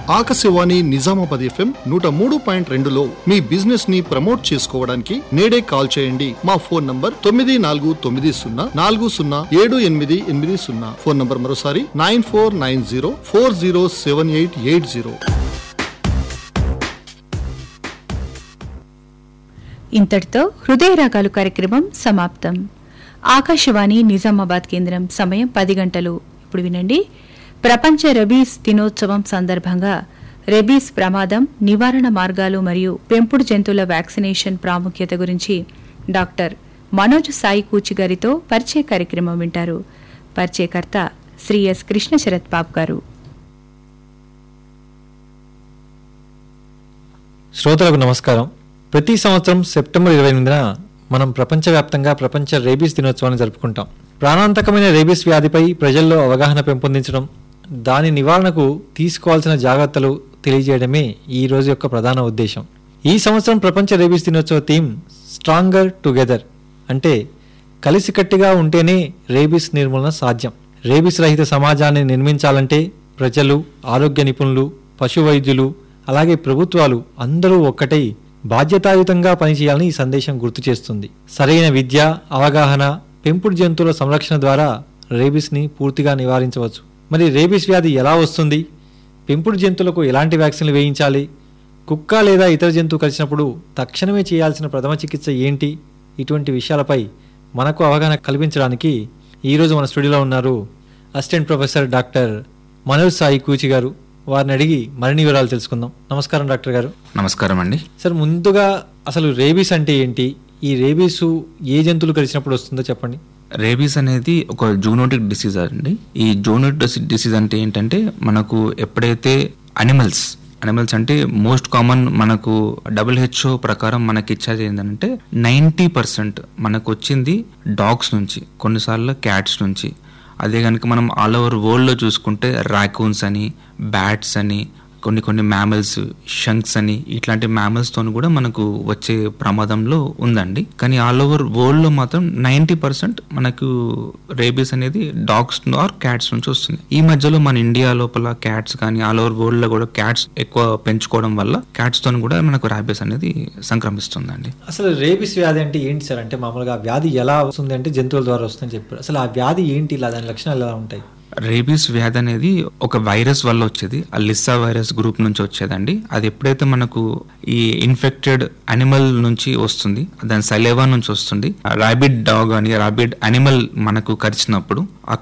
Akashvani Nizamabad FM నూట మూడు point రెండులో మీ బిజినెస్ ని ప్రమోట్ చేసుకోవడానికి నేడే కాల్ చేయండి మా ఫోన్ నంబర్ తొమ్మిది నాలుగు తొమ్మిది సున్నా నాలుగు సున్నా ఏడు ఎనిమిది ఎనిమిది సున్నా ఫోన్ నంబర్ మరోసారి nine four nine zero four zero seven eight eight zero ఇంతటితో హృదయ రాగాలు కార్యక్రమం సమాప్తం ఆకాశవాణి నిజామాబాద్ కేంద్రం సమయం పది గంటలు ఇప్పుడు వినండి ప్రపంచ రెబీస్ దినోత్సవం సందర్భంగా రెబీస్ ప్రమాదం నివారణ మార్గాలు మరియు పెంపుడు జంతువుల వ్యాక్సినేషన్ ప్రాముఖ్యత గురించి డాక్టర్ మనోజ్ సాయి కూచి గారితో పరిచయ కార్యక్రమం వింటారు పరిచయకర్త శ్రీ ఎస్ కృష్ణ శరత్ బాబు గారు శ్రోతలకు నమస్కారం ప్రతి సంవత్సరం సెప్టెంబర్ ఇరవై ఎనిమిదిన మనం ప్రపంచవ్యాప్తంగా ప్రపంచ రేబీస్ దినోత్సవాన్ని జరుపుకుంటాం ప్రాణాంతకమైన రేబీస్ వ్యాధిపై ప్రజల్లో అవగాహన పెంపొందించడం దాని నివారణకు తీసుకోవాల్సిన జాగ్రత్తలు తెలియజేయడమే ఈ రోజు యొక్క ప్రధాన ఉద్దేశం ఈ సంవత్సరం ప్రపంచ రేబీస్ దినోత్సవ థీమ్ స్ట్రాంగర్ టుగెదర్ అంటే కలిసికట్టుగా ఉంటేనే రేబీస్ నిర్మూలన సాధ్యం రేబీస్ రహిత సమాజాన్ని నిర్మించాలంటే ప్రజలు ఆరోగ్య నిపుణులు పశు వైద్యులు అలాగే ప్రభుత్వాలు అందరూ ఒక్కటై బాధ్యతాయుతంగా పనిచేయాలని ఈ సందేశం గుర్తు చేస్తుంది సరైన విద్య అవగాహన పెంపుడు జంతువుల సంరక్షణ ద్వారా రేబీస్ని పూర్తిగా నివారించవచ్చు మరి రేబీస్ వ్యాధి ఎలా వస్తుంది పెంపుడు జంతువులకు ఎలాంటి వ్యాక్సిన్లు వేయించాలి కుక్క లేదా ఇతర జంతువు కలిసినప్పుడు తక్షణమే చేయాల్సిన ప్రథమ చికిత్స ఏంటి ఇటువంటి విషయాలపై మనకు అవగాహన కల్పించడానికి ఈరోజు మన స్టూడియోలో ఉన్నారు assistant professor doctor Manoj Sai Kuchi garu వారిని అడిగి మరిన్ని వివరాలు తెలుసుకుందాం నమస్కారం డాక్టర్ గారు నమస్కారం అండి సార్ ముందుగా అసలు రేబీస్ అంటే ఏంటి ఈ రేబీస్ ఏ జంతువులు కలిసినప్పుడు వస్తుందో చెప్పండి రేబీస్ అనేది ఒక జూనోటిక్ డిసీజ్ అండి ఈ జూనోటిక్ డిసీజ్ అంటే ఏంటంటే మనకు ఎప్పుడైతే అనిమల్స్ అనిమల్స్ అంటే మోస్ట్ కామన్ మనకు డబ్ల్యూహెచ్ఓ ప్రకారం మనకి ఇచ్చేది ఏంటంటే నైంటీ పర్సెంట్ మనకు వచ్చింది డాగ్స్ నుంచి కొన్నిసార్లు క్యాట్స్ నుంచి అదే కనుక మనం ఆల్ ఓవర్ వరల్డ్లో చూసుకుంటే ర్యాకూన్స్ అని బ్యాట్స్ అని కొన్ని కొన్ని మ్యామల్స్ షంక్స్ అని ఇట్లాంటి mammals తోని కూడా మనకు వచ్చే ప్రమాదంలో ఉందండి కానీ ఆల్ ఓవర్ వరల్డ్లో మాత్రం నైంటీ పర్సెంట్ మనకు రేబీస్ అనేది డాగ్స్ ఆర్ క్యాట్స్ నుంచి వస్తుంది ఈ మధ్యలో మన ఇండియా లోపల క్యాట్స్ కానీ ఆల్ ఓవర్ వరల్డ్లో కూడా క్యాట్స్ ఎక్కువ పెంచుకోవడం వల్ల క్యాట్స్ తోని కూడా మనకు ర్యాబీస్ అనేది సంక్రమిస్తుందండి అసలు రేబీస్ వ్యాధి అంటే ఏంటి సార్ అంటే మామూలుగా ఆ వ్యాధి ఎలా వస్తుంది అంటే జంతువుల ద్వారా వస్తుందని చెప్పారు అసలు ఆ వ్యాధి ఏంటి ఇలా దాని లక్షణాలు ఎలా ఉంటాయి రేబీస్ వ్యాధి అనేది ఒక వైరస్ వల్ల వచ్చేది ఆ లిస్సా వైరస్ గ్రూప్ నుంచి వచ్చేదండి అది ఎప్పుడైతే మనకు ఈ ఇన్ఫెక్టెడ్ అనిమల్ నుంచి వస్తుంది దాని సలేవా నుంచి వస్తుంది ర్యాబిడ్ డాగ్ అని ర్యాబిడ్ అనిమల్ మనకు కరిచినప్పుడు ఆ